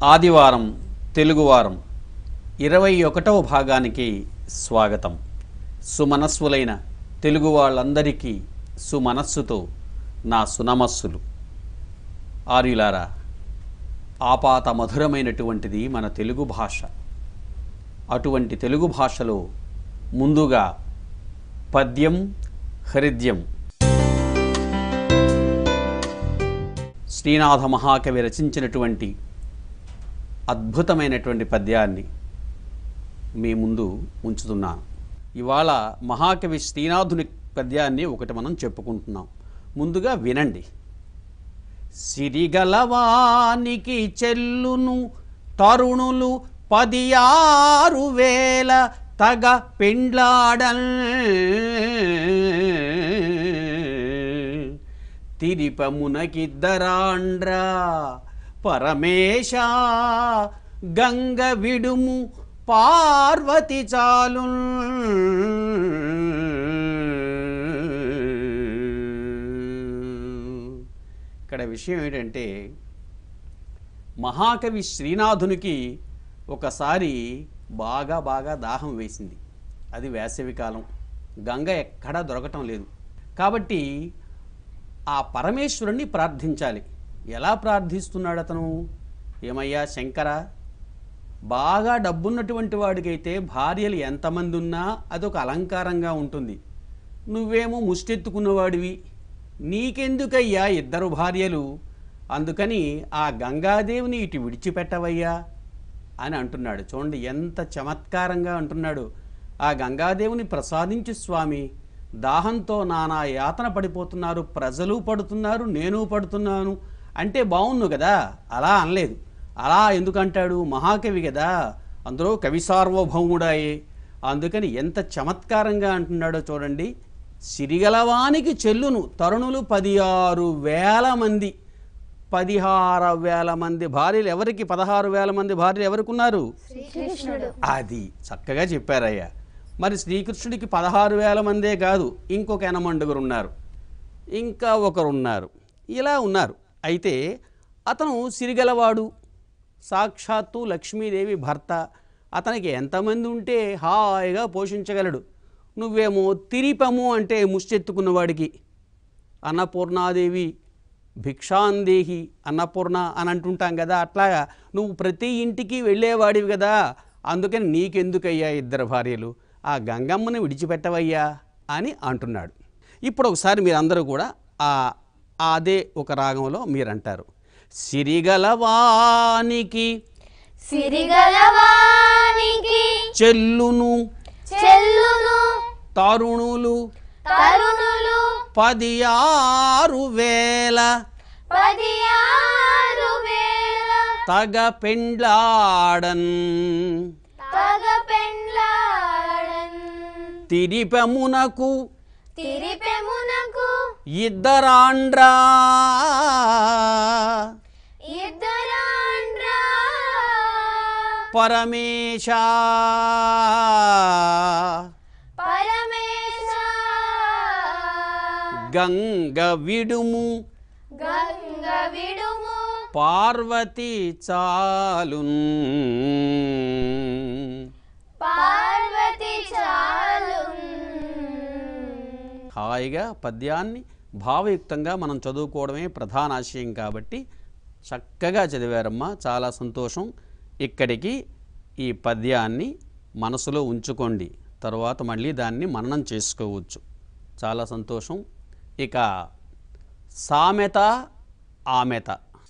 ఆదివారం తెలుగువారం ఇరవై ఒకటవ భాగానికి స్వాగతం సుమనస్సులైన తెలుగు వాళ్ళందరికీ సుమనస్సుతో నా సునమస్సులు ఆర్యులారా ఆపాత మధురమైనటువంటిది మన తెలుగు భాష అటువంటి తెలుగు భాషలో ముందుగా పద్యం హృద్యం శ్రీనాథ మహాకవి రచించినటువంటి అద్భుతమైనటువంటి పద్యాన్ని మీ ముందు ఉంచుతున్నాను ఇవాళ మహాకవి శ్రీనాథుని పద్యాన్ని ఒకటి మనం చెప్పుకుంటున్నాం ముందుగా వినండి సిరిగలవానికి చెల్లును తరుణులు పది ఆరు వేల తగ పెండ్లాడల్ తిరిపమునకిద్దరాండ్రా పరమేశ గంగ విడుము పార్వతి చాలు ఇక్కడ విషయం ఏంటంటే మహాకవి శ్రీనాథునికి ఒకసారి బాగా బాగా దాహం వేసింది అది వేసవికాలం గంగ ఎక్కడా దొరకటం లేదు కాబట్టి ఆ పరమేశ్వరుణ్ణి ప్రార్థించాలి ఎలా ప్రార్థిస్తున్నాడు అతను ఏమయ్యా శంకర బాగా డబ్బున్నటువంటి వాడికైతే భార్యలు ఎంతమంది ఉన్నా అదొక అలంకారంగా ఉంటుంది నువ్వేమో ముష్టెత్తుకున్నవాడివి నీకెందుకయ్యా ఇద్దరు భార్యలు అందుకని ఆ గంగాదేవిని ఇటు విడిచిపెట్టవయ్యా అని అంటున్నాడు చూడండి ఎంత చమత్కారంగా అంటున్నాడు ఆ గంగాదేవిని ప్రసాదించు స్వామి దాహంతో నానా యాతన పడిపోతున్నారు ప్రజలు పడుతున్నారు నేను పడుతున్నాను అంటే బాగుండు కదా అలా అనలేదు అలా ఎందుకంటాడు మహాకవి కదా అందులో కవి సార్వభౌముడాయే అందుకని ఎంత చమత్కారంగా అంటున్నాడో చూడండి సిరిగలవానికి చెల్లును తరుణులు పది ఆరు వేల మంది పదిహారు వేల మంది భార్యలు ఎవరికి పదహారు వేల మంది భార్యలు ఎవరికి ఉన్నారు శ్రీకృష్ణుడు అది చక్కగా చెప్పారయ్యా మరి శ్రీకృష్ణుడికి పదహారు వేల మందే కాదు ఇంకొక ఎనమండుగురు ఉన్నారు ఇంకా ఒకరు ఉన్నారు ఇలా ఉన్నారు అయితే అతను సిరిగలవాడు సాక్షాత్తు లక్ష్మీదేవి భర్త అతనికి ఎంతమంది ఉంటే హాయిగా పోషించగలడు నువ్వేమో తిరిపము అంటే ముష్టెత్తుకున్నవాడికి అన్నపూర్ణాదేవి భిక్షాందేహి అన్నపూర్ణ అని అంటుంటాం కదా అట్లాగా నువ్వు ప్రతి ఇంటికి వెళ్ళేవాడివి కదా అందుకని నీకెందుకయ్యా ఇద్దరు భార్యలు ఆ గంగమ్మని విడిచిపెట్టవయ్యా అని అంటున్నాడు ఇప్పుడు ఒకసారి మీరందరూ కూడా ఆ అదే ఒక రాగంలో మీరంటారు సిరిగలవానికి సిరిగలవానికి చెల్లును చెల్లును తరుణులు తరుణులు పది ఆరు వేల పది ఆరు వేల తగ పెండ్లాడన్ తగ పెండ్లాడన్ తిరిపెమునకు తిరిపెమునకు ఇద్దరాండ్రా ఇద్దరాండ్రా పరమేశ పరమేశ గంగ విడుము గంగ విడుము పార్వతి చాలున్ పార్వతి చాలు హాయిగా పద్యాన్ని భావయుక్తంగా మనం చదువుకోవడమే ప్రధాన ఆశయం కాబట్టి చక్కగా చదివారమ్మా చాలా సంతోషం ఇక్కడికి ఈ పద్యాన్ని మనసులో ఉంచుకోండి తర్వాత మళ్ళీ దాన్ని మననం చేసుకోవచ్చు చాలా సంతోషం ఇక సామెత ఆమెత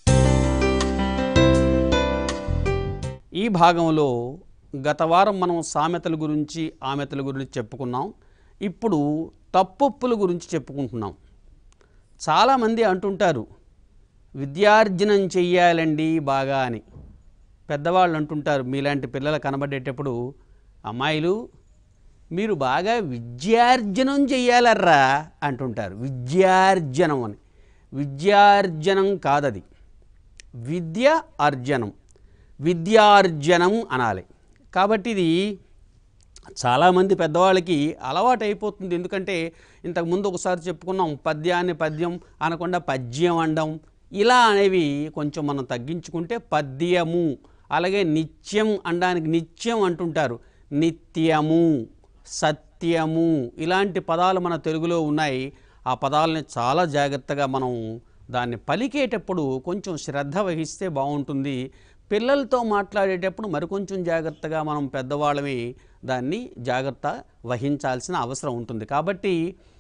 ఈ భాగంలో గత వారం మనం సామెతల గురించి ఆమెతల గురించి చెప్పుకున్నాం ఇప్పుడు తప్పొప్పుల గురించి చెప్పుకుంటున్నాం చాలామంది అంటుంటారు విద్యార్జనం చెయ్యాలండి బాగా అని పెద్దవాళ్ళు అంటుంటారు మీలాంటి పిల్లలు కనబడేటప్పుడు అమ్మాయిలు మీరు బాగా విద్యార్జనం చెయ్యాలర్రా అంటుంటారు విద్యార్జనం అని విద్యార్జనం కాదది విద్య అర్జనం విద్యార్జనం అనాలి కాబట్టి ఇది చాలామంది పెద్దవాళ్ళకి అలవాటు అయిపోతుంది ఎందుకంటే ఇంతకుముందు ఒకసారి చెప్పుకున్నాం పద్యాన్ని పద్యం అనకుండా పద్యం అనడం ఇలా అనేవి కొంచెం మనం తగ్గించుకుంటే పద్యము అలాగే నిత్యం అనడానికి నిత్యం అంటుంటారు నిత్యము సత్యము ఇలాంటి పదాలు మన తెలుగులో ఉన్నాయి ఆ పదాలని చాలా జాగ్రత్తగా మనం దాన్ని పలికేటప్పుడు కొంచెం శ్రద్ధ వహిస్తే బాగుంటుంది పిల్లలతో మాట్లాడేటప్పుడు మరికొంచెం జాగ్రత్తగా మనం పెద్దవాళ్ళమి దాన్ని జాగ్రత్త వహించాల్సిన అవసరం ఉంటుంది కాబట్టి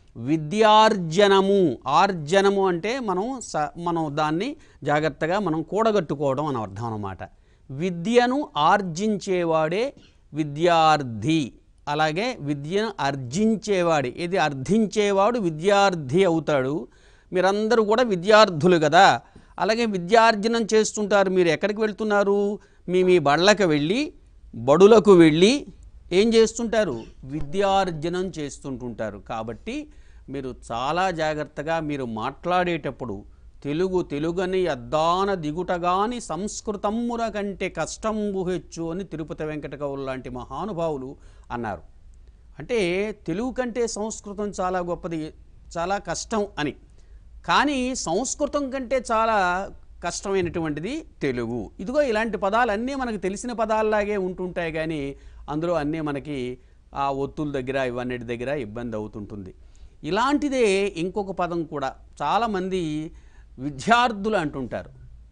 విద్యార్జనము ఆర్జనము అంటే మనం స మనం దాన్ని జాగ్రత్తగా మనం కూడగట్టుకోవడం అని అర్థం అన్నమాట విద్యను ఆర్జించేవాడే విద్యార్థి అలాగే విద్యను అర్జించేవాడు ఇది అర్థించేవాడు విద్యార్థి అవుతాడు మీరందరూ కూడా విద్యార్థులు కదా అలాగే విద్యార్జనం చేస్తుంటారు మీరు ఎక్కడికి వెళ్తున్నారు మీ మీ బళ్ళకి వెళ్ళి బడులకు వెళ్ళి ఏం చేస్తుంటారు విద్యార్జనం చేస్తుంటుంటారు కాబట్టి మీరు చాలా జాగ్రత్తగా మీరు మాట్లాడేటప్పుడు తెలుగు తెలుగని అద్దాన దిగుటగాని సంస్కృతమ్ముల కంటే కష్టంబు హెచ్చు అని తిరుపతి వెంకట కవులు లాంటి మహానుభావులు అన్నారు అంటే తెలుగు కంటే సంస్కృతం చాలా గొప్పది చాలా కష్టం అని కానీ సంస్కృతం కంటే చాలా కష్టమైనటువంటిది తెలుగు ఇదిగో ఇలాంటి పదాలన్నీ మనకు తెలిసిన పదాల్లాగే ఉంటుంటాయి కానీ అందులో అన్నీ మనకి ఆ ఒత్తుల దగ్గర ఇవన్నిటి దగ్గర ఇబ్బంది అవుతుంటుంది ఇలాంటిదే ఇంకొక పదం కూడా చాలామంది విద్యార్థులు అంటుంటారు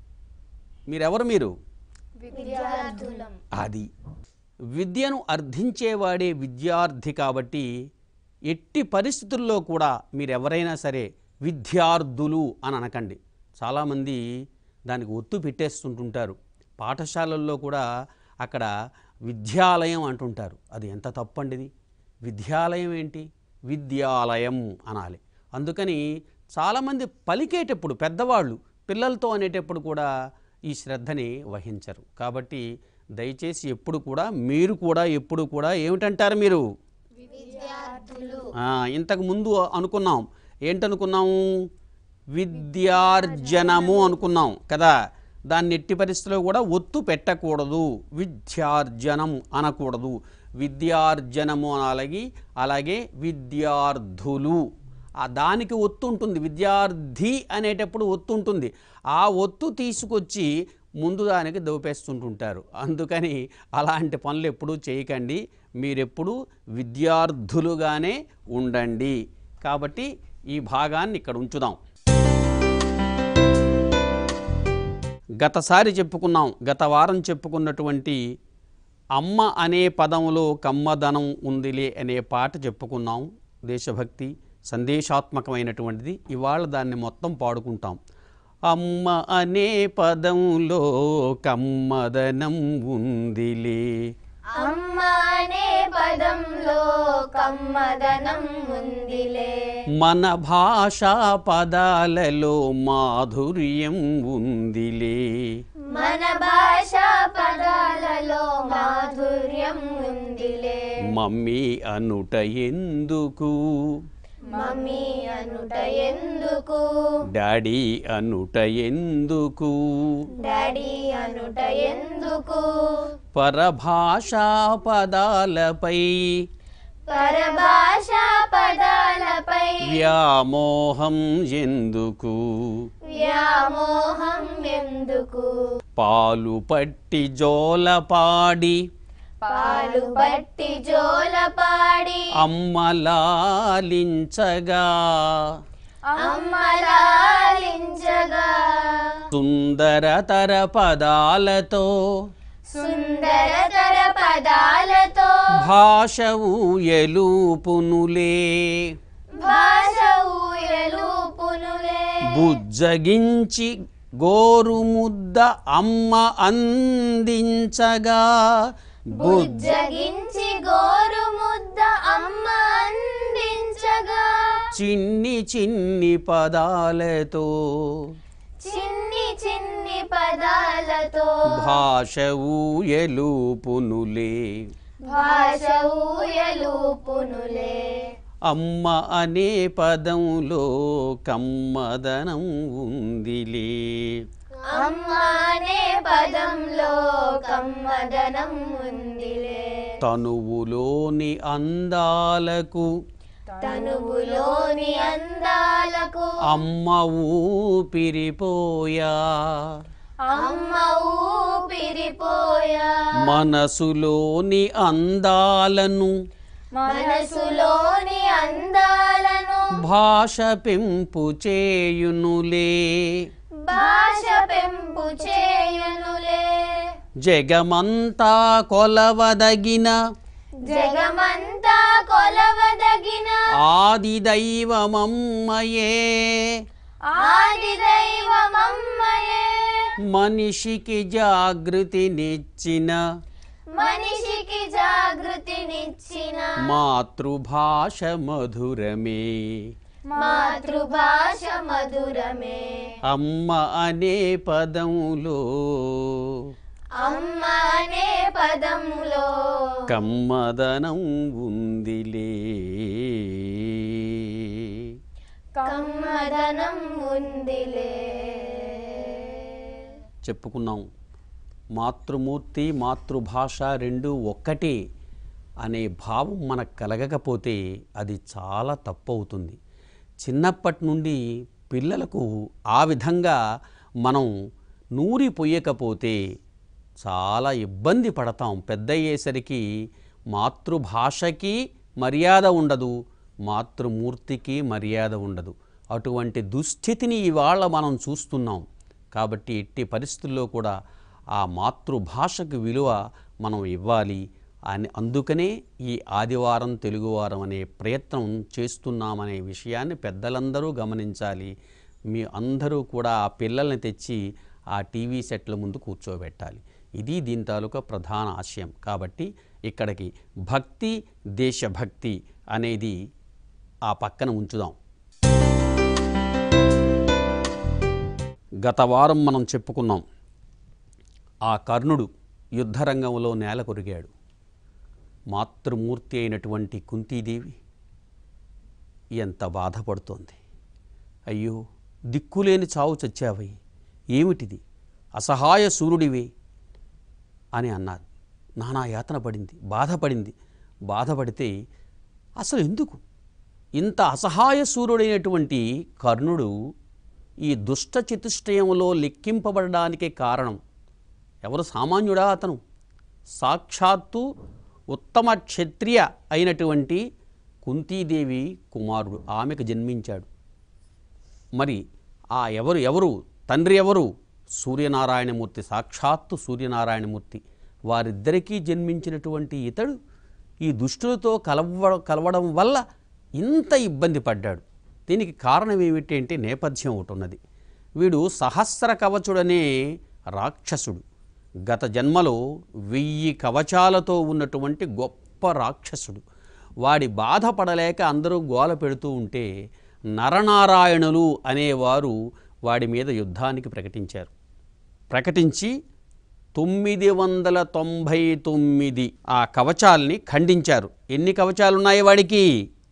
మీరెవరు మీరు విద్యార్థులం అది విద్యను అర్థించేవాడే విద్యార్థి కాబట్టి ఎట్టి పరిస్థితుల్లో కూడా మీరెవరైనా సరే విద్యార్థులు అని అనకండి చాలామంది దానికి ఒత్తు పెట్టేస్తుంటుంటారు పాఠశాలల్లో కూడా అక్కడ విద్యాలయం అంటుంటారు అది ఎంత తప్పండిది విద్యాలయం ఏంటి విద్యాలయం అనాలి అందుకని చాలామంది పలికేటప్పుడు పెద్దవాళ్ళు పిల్లలతో అనేటప్పుడు కూడా ఈ శ్రద్ధని వహించరు కాబట్టి దయచేసి ఎప్పుడు కూడా మీరు కూడా ఎప్పుడు కూడా ఏమిటంటారు మీరు విద్యార్థులు ఆ, ఇంతకు ముందు అనుకున్నాం ఏంటనుకున్నాము విద్యార్జనము అనుకున్నాం కదా దాన్ని ఎట్టి పరిస్థితిలో కూడా ఒత్తు పెట్టకూడదు విద్యార్జనం అనకూడదు విద్యార్జనము అనాలగి అలాగే విద్యార్థులు ఆ దానికి ఒత్తు ఉంటుంది విద్యార్థి అనేటప్పుడు ఒత్తు ఉంటుంది ఆ ఒత్తు తీసుకొచ్చి ముందు దానికి దోపేస్తుంటుంటారు అందుకని అలాంటి పనులు ఎప్పుడూ చేయకండి మీరెప్పుడు విద్యార్థులుగానే ఉండండి కాబట్టి ఈ భాగాన్ని ఇక్కడ ఉంచుదాం గతసారి చెప్పుకున్నాం గత వారం చెప్పుకున్నటువంటి అమ్మ అనే పదంలో కమ్మదనం ఉందిలే అనే పాట చెప్పుకున్నాం దేశభక్తి సందేశాత్మకమైనటువంటిది ఇవాళ దాన్ని మొత్తం పాడుకుంటాం అమ్మ అనే పదంలో కమ్మదనం ఉందిలే అమ్మ అనే పదంలో కమ్మదనం ఉందిలే మన భాషా పదాలలో మాధుర్యం ఉందిలే మన భాష పదాలలో మాధుర్యం ఉందిలే మమ్మీ అనుట ఎందుకు మమ్మీ అనుట ఎందుకు డాడీ అనుట ఎందుకు డాడీ అనుట ఎందుకు పరభాషా పదాలపై పరభాష పదాలపై వ్యామోహం ఎందుకు వ్యామోహం ఎందుకు పాలు పట్టి జోలపాడి పాలు పట్టి జోలపాడి అమ్మలాలించగా అమ్మలాలించగా సుందరతర పదాలతో సుందరతర పదాలతో భాషవు ఎలుపునులే భాష ఊయలు పునులే బుజ్జగించి గోరుముద్ద అమ్మ అందించగా బుజ్జ జగించి గోరు ముద్ద అమ్మ అందించగా చిన్ని చిన్ని పదాలతో చిన్ని చిన్ని పదాలతో భాషవు ఎలుపునులే భాష ఊయలు పునులే అమ్మ అనే పదంలో కమ్మదనం ఉందిలే అమ్మ అనే పదంలో కమ్మదనం ఉందిలే తనువులోని అందాలకు తనువులోని అందాలకు అమ్మ ఊపిరిపోయా అమ్మ ఊపిరిపోయా మనసులోని అందాలను మనసులోని అందాలను భాష పెంపు చేయునులే భాష పెంపు చేయునులే జగమంతా కొలవదగిన జగమంతా కొలవదగిన ఆది దైవమమ్మయే ఆది దైవమమ్మయే మనిషికి జాగృతినిచ్చిన మనిషికి జాగృతినిచ్చిన మాతృభాష మధురమే మాతృభాష మధురమే అమ్మ అనే పదంలో అమ్మ అనే పదములో కమ్మదనం ఉందిలే కమ్మదనం ఉందిలే చెప్పుకున్నాం మాతృమూర్తి మాతృభాష రెండు ఒక్కటే అనే భావం మనకు కలగకపోతే అది చాలా తప్పు అవుతుంది చిన్నప్పటి నుండి పిల్లలకు ఆ విధంగా మనం నూరి పొయ్యకపోతే చాలా ఇబ్బంది పడతాం పెద్ద అయ్యేసరికి మాతృభాషకి మర్యాద ఉండదు మాతృమూర్తికి మర్యాద ఉండదు అటువంటి దుస్థితిని ఇవాళ మనం చూస్తున్నాం కాబట్టి ఎట్టి పరిస్థితుల్లో కూడా ఆ మాతృభాషకు విలువ మనం ఇవ్వాలి అని అందుకనే ఈ ఆదివారం తెలుగువారం అనే ప్రయత్నం చేస్తున్నామనే విషయాన్ని పెద్దలందరూ గమనించాలి మీ అందరూ కూడా ఆ పిల్లల్ని తెచ్చి ఆ టీవీ సెట్ల ముందు కూర్చోబెట్టాలి ఇది దీని తాలూకా ప్రధాన ఆశయం కాబట్టి ఇక్కడికి భక్తి దేశభక్తి అనేది ఆ పక్కన ఉంచుదాం గత వారం మనం చెప్పుకున్నాం ఆ కర్ణుడు యుద్ధరంగంలో నేల కొరిగాడు మాతృమూర్తి అయినటువంటి కుంతీదేవి ఎంత బాధపడుతోంది అయ్యో దిక్కులేని చావు చచ్చావై ఏమిటిది అసహాయ సూర్యుడివే అని అన్నారు నానా యాతన పడింది బాధపడింది బాధపడితే అసలు ఎందుకు ఇంత అసహాయ సూర్యుడైనటువంటి కర్ణుడు ఈ దుష్ట చతుష్టయంలో లెక్కింపబడడానికి కారణం ఎవరు సామాన్యుడా అతను సాక్షాత్తు ఉత్తమ క్షత్రియ అయినటువంటి కుంతీదేవి కుమారుడు ఆమెకు జన్మించాడు మరి ఆ ఎవరు ఎవరు తండ్రి ఎవరు సూర్యనారాయణమూర్తి సాక్షాత్తు సూర్యనారాయణమూర్తి వారిద్దరికీ జన్మించినటువంటి ఇతడు ఈ దుష్టులతో కలవ కలవడం వల్ల ఇంత ఇబ్బంది పడ్డాడు దీనికి కారణం ఏమిటి అంటే నేపథ్యం ఒకటి ఉన్నది వీడు సహస్ర కవచుడనే రాక్షసుడు గత జన్మలో వెయ్యి కవచాలతో ఉన్నటువంటి గొప్ప రాక్షసుడు వాడి బాధపడలేక అందరూ గోల పెడుతూ ఉంటే నరనారాయణులు అనేవారు వాడి మీద యుద్ధానికి ప్రకటించారు ప్రకటించి తొమ్మిది వందల తొంభై తొమ్మిది ఆ కవచాల్ని ఖండించారు ఎన్ని కవచాలు ఉన్నాయి వాడికి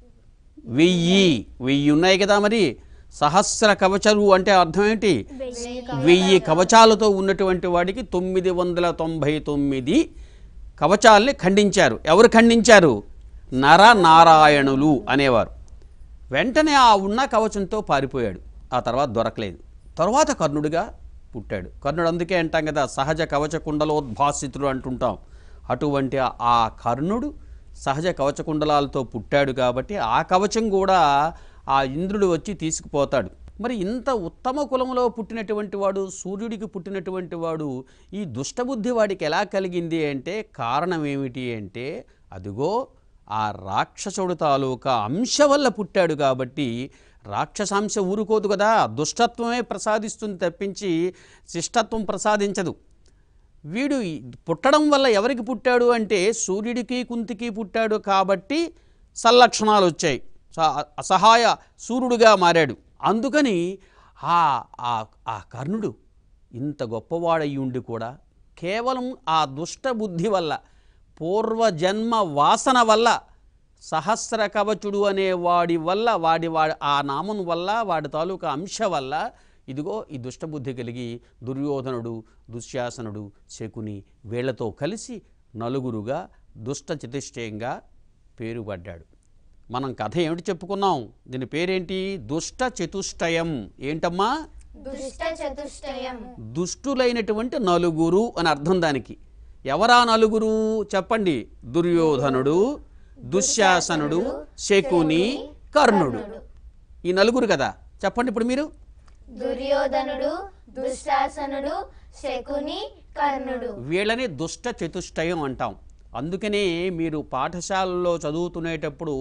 వెయ్యి వెయ్యి ఉన్నాయి కదా మరి సహస్ర కవచాలు అంటే అర్థం ఏంటి వెయ్యి కవచాలతో ఉన్నటువంటి వాడికి తొమ్మిది వందల తొంభై తొమ్మిది కవచాల్ని ఖండించారు ఎవరు ఖండించారు నర నారాయణులు అనేవారు వెంటనే ఆ ఉన్న కవచంతో పారిపోయాడు ఆ తర్వాత దొరకలేదు తర్వాత కర్ణుడిగా పుట్టాడు కర్ణుడు అందుకే అంటాం కదా సహజ కవచ కుండలోద్భాసితుడు అంటుంటాం అటువంటి ఆ కర్ణుడు సహజ కవచ కుండలాలతో పుట్టాడు కాబట్టి ఆ కవచం కూడా ఆ ఇంద్రుడు వచ్చి తీసుకుపోతాడు మరి ఇంత ఉత్తమ కులంలో పుట్టినటువంటి వాడు సూర్యుడికి పుట్టినటువంటి వాడు ఈ దుష్టబుద్ధి వాడికి ఎలా కలిగింది అంటే కారణం ఏమిటి అంటే అదిగో ఆ రాక్షసుడు తాలూకా అంశ వల్ల పుట్టాడు కాబట్టి రాక్షసాంశ ఊరుకోదు కదా దుష్టత్వమే ప్రసాదిస్తుంది తప్పించి శిష్టత్వం ప్రసాదించదు వీడు ఈ పుట్టడం వల్ల ఎవరికి పుట్టాడు అంటే సూర్యుడికి కుంతికి పుట్టాడు కాబట్టి సల్లక్షణాలు వచ్చాయి స- అసహాయ సూర్యుడుగా మారాడు అందుకని ఆ ఆ ఆ కర్ణుడు ఇంత గొప్పవాడయి ఉండి కూడా కేవలం ఆ దుష్ట బుద్ధి వల్ల పూర్వజన్మ వాసన వల్ల సహస్ర కవచుడు అనే వాడి వల్ల వాడి వాడి ఆ నామం వల్ల వాడి తాలూకా అంశ వల్ల ఇదిగో ఈ దుష్టబుద్ధి కలిగి దుర్యోధనుడు దుశ్శాసనుడు శకుని వీళ్లతో కలిసి నలుగురుగా దుష్ట చతుష్టయంగా పేరుపడ్డాడు మనం కథ ఏమిటి చెప్పుకున్నాం దీని పేరేంటి దుష్ట చతుష్టయం ఏంటమ్మా దుష్ట చతుష్టయం దుష్టులైనటువంటి నలుగురు అని అర్థం దానికి ఎవరా నలుగురు చెప్పండి దుర్యోధనుడు దుశ్శాసనుడు శకుని కర్ణుడు ఈ నలుగురు కదా చెప్పండి ఇప్పుడు మీరు దుర్యోధనుడు దుశ్శాసనుడు శకుని కర్ణుడు వీళ్ళని దుష్ట చతుష్టయం అంటాం అందుకనే మీరు పాఠశాలలో చదువుతునేటప్పుడు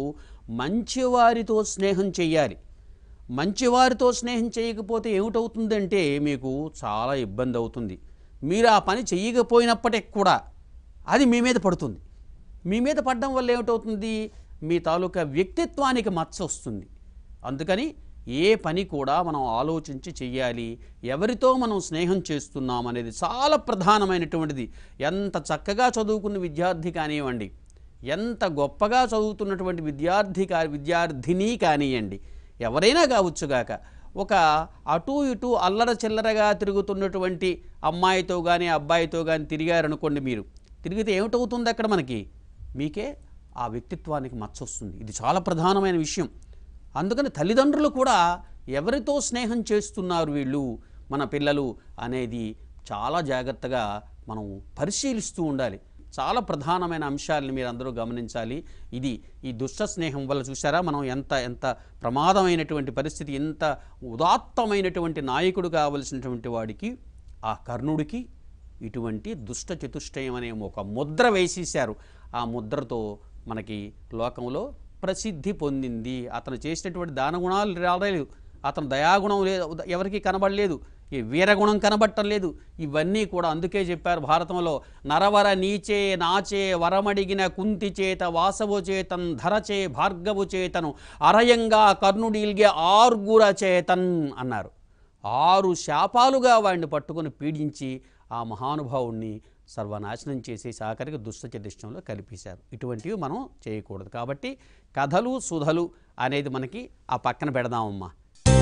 మంచివారితో స్నేహం చెయ్యాలి మంచివారితో స్నేహం చేయకపోతే ఏమిటవుతుందంటే మీకు చాలా ఇబ్బంది అవుతుంది మీరు ఆ పని చెయ్యకపోయినప్పటికి కూడా అది మీ మీద పడుతుంది మీ మీద పడడం వల్ల ఏమిటవుతుంది మీ తాలూకా వ్యక్తిత్వానికి మచ్చ వస్తుంది అందుకని ఏ పని కూడా మనం ఆలోచించి చెయ్యాలి ఎవరితో మనం స్నేహం చేస్తున్నాం అనేది చాలా ప్రధానమైనటువంటిది ఎంత చక్కగా చదువుకున్న విద్యార్థి కానివ్వండి ఎంత గొప్పగా చదువుతున్నటువంటి విద్యార్థి కా విద్యార్థిని కానివ్వండి ఎవరైనా కావచ్చుగాక ఒక అటు ఇటు అల్లర చిల్లరగా తిరుగుతున్నటువంటి అమ్మాయితో కానీ అబ్బాయితో కానీ తిరిగారనుకోండి మీరు తిరిగితే ఏమిటవుతుంది అక్కడ మనకి మీకే ఆ వ్యక్తిత్వానికి మచ్చ వస్తుంది ఇది చాలా ప్రధానమైన విషయం అందుకని తల్లిదండ్రులు కూడా ఎవరితో స్నేహం చేస్తున్నారు వీళ్ళు మన పిల్లలు అనేది చాలా జాగ్రత్తగా మనం పరిశీలిస్తూ ఉండాలి చాలా ప్రధానమైన అంశాలను మీరు అందరూ గమనించాలి ఇది ఈ దుష్ట స్నేహం వల్ల చూసారా మనం ఎంత ఎంత ప్రమాదమైనటువంటి పరిస్థితి ఎంత ఉదాత్తమైనటువంటి నాయకుడు కావలసినటువంటి వాడికి ఆ కర్ణుడికి ఇటువంటి దుష్ట చతుష్టయం అనే ఒక ముద్ర వేసేశారు ఆ ముద్రతో మనకి లోకంలో ప్రసిద్ధి పొందింది అతను చేసినటువంటి దానగుణాలు రాలేదు అతను దయాగుణం లేదు ఎవరికి కనబడలేదు ఈ వీరగుణం కనబడటం లేదు ఇవన్నీ కూడా అందుకే చెప్పారు భారతంలో నరవర నీచే నాచే వరమడిగిన కుంతి చేత వాసవు చేతన్ ధరచే భార్గవు చేతను అరయంగా కర్ణుడిల్గే ఆర్గుర చేతన్ అన్నారు ఆరు శాపాలుగా వాడిని పట్టుకొని పీడించి ఆ మహానుభావుణ్ణి సర్వనాశనం చేసి సాకరికి దుష్ట చతిష్టంలో కలిపేశారు ఇటువంటివి మనం చేయకూడదు కాబట్టి కథలు సుధలు అనేది మనకి ఆ పక్కన పెడదామమ్మా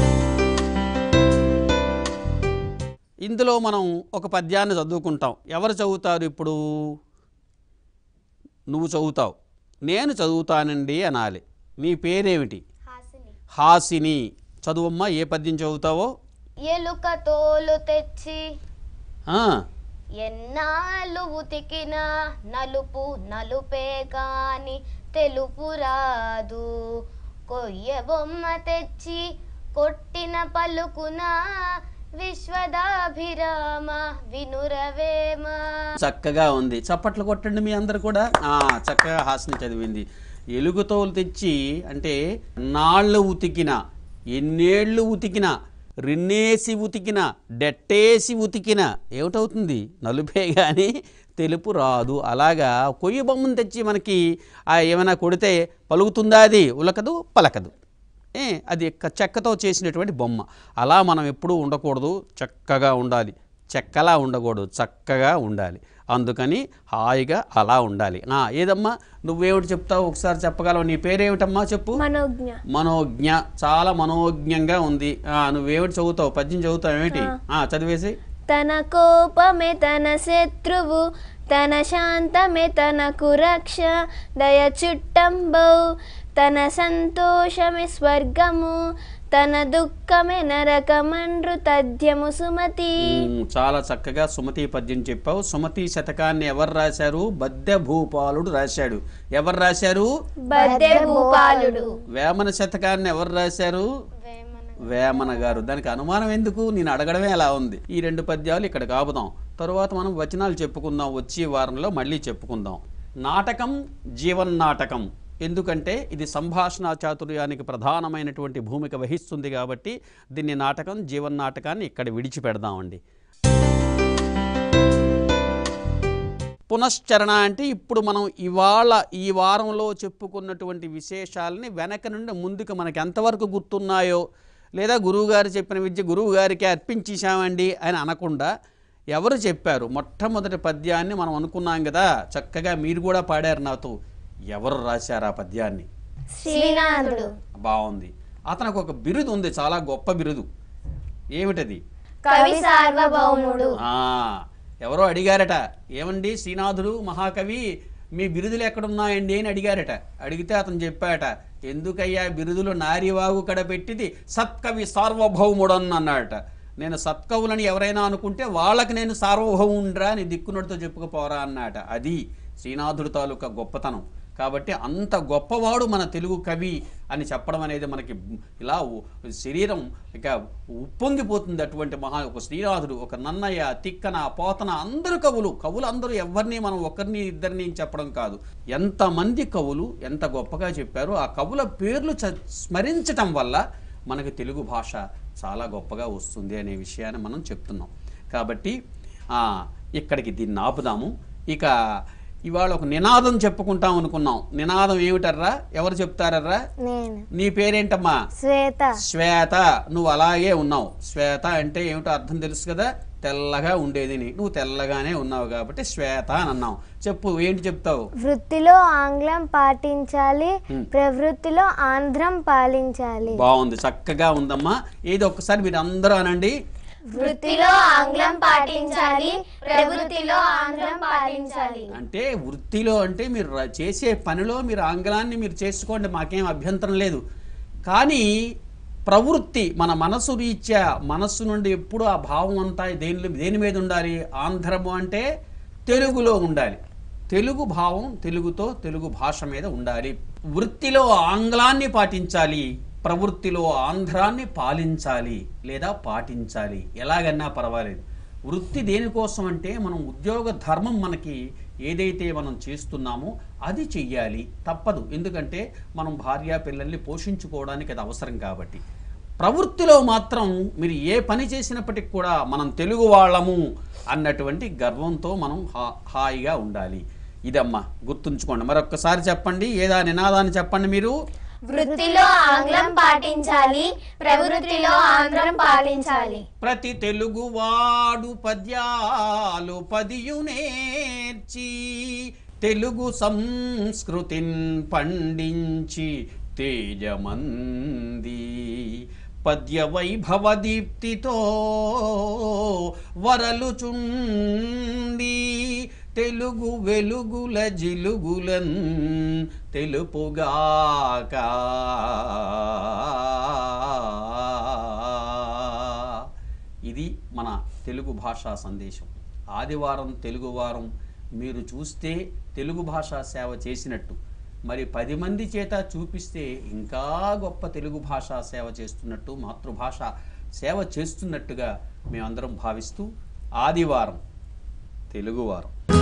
ఇందులో మనం ఒక పద్యాన్ని చదువుకుంటాం ఎవరు చదువుతారు ఇప్పుడు నువ్వు చదువుతావు నేను చదువుతానండి అనాలి నీ పేరేమిటి హాసిని హాసిని చదువమ్మా ఏ పద్యం చదువుతావో ఎలుక తోలు తెచ్చి ఆ, ఎన్నాళ్ళు ఉతికిన నలుపు నలుపే కాని తెలుపు రాదు కొయ్య బొమ్మ తెచ్చి కొట్టిన పలుకున విశ్వదాభిరామ వినురవేమ చక్కగా ఉంది చప్పట్లు కొట్టండి మీ అందరు కూడా ఆ, చక్కగా హాసిని చదివింది ఎలుగుతోలు తెచ్చి అంటే నాళ్ళు ఉతికిన ఎన్నేళ్ళు ఉతికిన రిన్నేసి ఉతికిన డెట్టేసి ఉతికిన ఏమిటవుతుంది నలుపే కానీ తెలుపు రాదు అలాగా కొయ్యి బొమ్మను తెచ్చి మనకి ఆ ఏమైనా కొడితే పలుకుతుందా అది ఉలకదు పలకదు ఏ అది క- చెక్కతో చేసినటువంటి బొమ్మ అలా మనం ఎప్పుడూ ఉండకూడదు చక్కగా ఉండాలి చెక్కలా ఉండకూడదు చక్కగా ఉండాలి అందుకని హాయిగా అలా ఉండాలి ఆ, ఏదమ్మా నువ్వేమిటి చెప్తావు ఒకసారి చెప్పగలవు నీ పేరేమిటమ్మా చెప్పు మనోజ్ఞ మనోజ్ఞ చాలా మనోజ్ఞంగా ఉంది ఆ, నువ్వేమిటి చదువుతావు పద్యం చదువుతావు ఏమిటి ఆ, చదివేసి తన కోపమే తన శత్రువు తన శాంతమే తనకు రక్ష దయ చుట్టంబౌ తన సంతోషమే స్వర్గము తన దుఃఖమే నరకమండ్రు తథ్యము సుమతి ఉమ్, చాలా చక్కగా సుమతి పద్యం చెప్పావు సుమతి శతకాన్ని ఎవరు రాశారు బద్దె భూపాలుడు రాశాడు ఎవరు రాశారు బద్దె భూపాలుడు వేమన శతకాన్ని ఎవరు రాశారు వేమన గారు దానికి అనుమానం ఎందుకు నేను అడగడమే అలా ఉంది ఈ రెండు పద్యాలు ఇక్కడ కాపుదాం తరువాత మనం వచనాలు చెప్పుకుందాం వచ్చే వారంలో మళ్ళీ చెప్పుకుందాం నాటకం జీవన్ నాటకం ఎందుకంటే ఇది సంభాషణ చాతుర్యానికి ప్రధానమైనటువంటి భూమిక వహిస్తుంది కాబట్టి దీన్ని నాటకం జీవన్ నాటకాన్ని ఇక్కడ విడిచిపెడదామండి పునశ్చరణ అంటే ఇప్పుడు మనం ఇవాళ ఈ వారంలో చెప్పుకున్నటువంటి విశేషాలని వెనక నుండి ముందుకు మనకి ఎంతవరకు గుర్తున్నాయో లేదా గురువుగారు చెప్పిన విద్య గురువు గారికి అర్పించేశామండి అని అనకుండా ఎవరు చెప్పారు మొట్టమొదటి పద్యాన్ని మనం అనుకున్నాం కదా చక్కగా మీరు కూడా పాడారు నాతో ఎవరు రాశారు ఆ పద్యాన్ని శ్రీనాథుడు బాగుంది అతనికి ఒక బిరుదు ఉంది చాలా గొప్ప బిరుదు ఏమిటది కవి సార్వభౌముడు ఆ, ఎవరో అడిగారట ఏమండి శ్రీనాథుడు మహాకవి మీ బిరుదులు ఎక్కడున్నాయండి అని అడిగారట అడిగితే అతను చెప్పాట ఎందుకయ్యా బిరుదులు నారివాగు కడ పెట్టింది సత్కవి సార్వభౌముడన్ అన్నాడట నేను సత్కవులని ఎవరైనా అనుకుంటే వాళ్ళకి నేను సార్వభౌముండ్రా అని దిక్కునడితో చెప్పుకపోరా అన్నట అది శ్రీనాథుడి తాలూకా గొప్పతనం కాబట్టి అంత గొప్పవాడు మన తెలుగు కవి అని చెప్పడం అనేది మనకి ఇలా ఉ- శరీరం ఇక ఉప్పొంగిపోతుంది అటువంటి మహా ఒక శ్రీనాథుడు ఒక నన్నయ్య తిక్కన పోతన అందరు కవులు కవులు అందరూ ఎవరిని మనం ఒకరిని ఇద్దరిని చెప్పడం కాదు ఎంతమంది కవులు ఎంత గొప్పగా చెప్పారో ఆ కవుల పేర్లు చ స్మరించటం వల్ల మనకి తెలుగు భాష చాలా గొప్పగా వస్తుంది అనే విషయాన్ని మనం చెప్తున్నాం కాబట్టి ఆ, ఇక్కడికి దీన్ని ఆపుదాము ఇక ఇవాళ ఒక నినాదం చెప్పుకుంటాం అనుకున్నాం నినాదం ఏమిటర్రా ఎవరు చెప్తారర్రా నేను నీ పేరేంటమ్మా శ్వేత శ్వేత నువ్వు అలాగే ఉన్నావు శ్వేత అంటే ఏమిటో అర్థం తెలుసు కదా తెల్లగా ఉండేది నీ. నువ్వు తెల్లగానే ఉన్నావు కాబట్టి శ్వేత అని అన్నావు చెప్పు ఏంటి చెప్తావు వృత్తిలో ఆంగ్లం పాటించాలి Hmm. ప్రవృత్తిలో ఆంధ్రం పాలించాలి బాగుంది చక్కగా ఉందమ్మా ఏది ఒక్కసారి మీరు అందరూ అనండి వృత్తిలో ఆంగ్లం పాటించాలి ప్రవృత్తిలో ఆంధ్రం పాటించాలి అంటే వృత్తిలో అంటే మీరు ర- చేసే పనిలో మీరు ఆంగ్లాన్ని మీరు చేసుకోండి మాకేం అభ్యంతరం లేదు కానీ ప్రవృత్తి మన మనసు రీత్యా మనస్సు నుండి ఎప్పుడు ఆ భావం అంతా దేని దేని మీద ఉండాలి ఆంధ్రము అంటే తెలుగులో ఉండాలి తెలుగు భావం తెలుగుతో తెలుగు భాష మీద ఉండాలి వృత్తిలో ఆంగ్లాన్ని పాటించాలి ప్రవృత్తిలో ఆంధ్రాన్ని పాలించాలి లేదా పాటించాలి ఎలాగన్నా పర్వాలేదు వృత్తి దేనికోసం అంటే మనం ఉద్యోగ ధర్మం మనకి ఏదైతే మనం చేస్తున్నామో అది చెయ్యాలి తప్పదు ఎందుకంటే మనం భార్య పిల్లల్ని పోషించుకోవడానికి అది అవసరం కాబట్టి ప్రవృత్తిలో మాత్రం మీరు ఏ పని చేసినప్పటికి కూడా మనం తెలుగు వాళ్ళము అన్నటువంటి గర్వంతో మనం హా హాయిగా ఉండాలి ఇదమ్మా గుర్తుంచుకోండి మరొక్కసారి చెప్పండి ఏదా నినాదాన్ని చెప్పండి మీరు వృత్తిలో ఆంగ్లం పాటించాలి ప్రవృత్తిలో ఆంధ్రం పాలించాలి ప్రతి తెలుగువాడు పద్యాలు పదియు నేర్చి తెలుగు సంస్కృతిన్ పండించి తేజమంది పద్య వైభవ దీప్తితో వరలుచుండి తెలుగు వెలుగుల జిలుగులన్ తెలుపుగాక ఇది మన తెలుగు భాషా సందేశం ఆదివారం తెలుగు వారం మీరు చూస్తే తెలుగు భాషా సేవ చేసినట్టు మరి పది మంది చేత చూపిస్తే ఇంకా గొప్ప తెలుగు భాషా సేవ చేస్తున్నట్టు మాతృభాష సేవ చేస్తున్నట్టుగా మేమందరం భావిస్తూ ఆదివారం తెలుగువారం